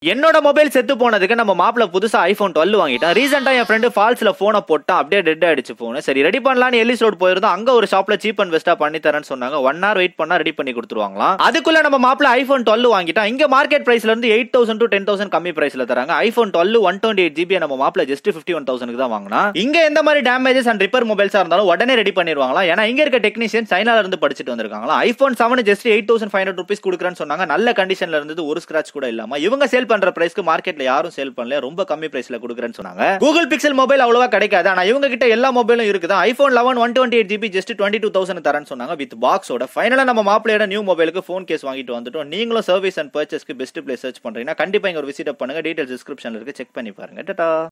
என்னோட மொபைல் செத்து போனதுக்கு நம்ம மாப்பிள்ள புதுசா ஐபோன் டுவெல் வாங்கிட்டான் ரீசெண்டா என் ஃப்ரெண்டு ஃபால்ஸ்ல போனை போட்டான் அப்படியே டெட் ஆயிடுச்சு போன் சரி ரெடி பண்ணலாம்னு எல்லிஸ் ரோட் போயிருந்தோம் அங்க ஒரு ஷாப்ல சீப் அண்ட் பெஸ்டா பண்ணி தரேன்னு சொன்னாங்க ஒன் ஹவர் வெயிட் பண்ணா ரெடி பண்ணி கொடுத்துருவாங்களாம் அதுக்குள்ள நம்ம மாப்பிள்ள ஐபோன் டுவெல் வாங்கிட்டான் இங்க மார்க்கெட் பிரைஸ்ல இருந்து eight thousand to ten thousand கம்மி பிரைஸ்ல தராங்க iPhone twelve one twenty eight GB நம்ம மாப்பிள்ள ஜஸ்ட் ஃபிஃப்டி ஒன் தௌசண்ட் தான் வாங்கினா இங்க எந்த மாதிரி டேமேஜஸ் அண்ட் ரிப்பேர் மொபைல்ஸா இருந்தாலும் உடனே ரெடி பண்ணிடுவாங்களா ஏன்னா இங்க இருக்க டெக்னீஷியன் சைனால இருந்து படிச்சுட்டு வந்திருக்காங்களா iPhone seven just eight thousand five hundred rupees கொடுக்குறேன்னு சொன்னாங்க நல்ல கண்டிஷன்ல இருந்தது ஒரு ஸ்கிராச் கூட இல்லாம இவங்க சேல் பண்ற பிரைஸ்க்கு மார்க்கெட்ல யாரும் சேல் பண்ணல ரொம்ப கம்மி பிரைஸ்ல கொடுக்குறேன்னு சொன்னாங்க கூகுள் பிக்சல் மொபைல் அவ்வளவா கிடைக்காது ஆனா இவங்க கிட்ட எல்லா மொபைலும் இருக்குது iPhone eleven one twenty eight GB just twenty two thousand தரேன்னு சொன்னாங்க வித் பாக்ஸோட ஃபைனலா நம்ம மாப்பிளையோட நியூ மொபைலுக்கு ஃபோன் கேஸ் வாங்கிட்டு வந்துட்டோம் நீங்களும் சர்வீஸ் அண்ட் பர்ச்சேஸ்க்கு பெஸ்ட் பிளேஸ் சர்ச் பண்றீங்கன்னா கண்டிப்பா இங்க ஒரு விசிட் பண்ணுங்க டீடைல்ஸ் டிஸ்கிரிப்ஷன்ல இருக்கு செக் பண்ணி பாருங்க டாடா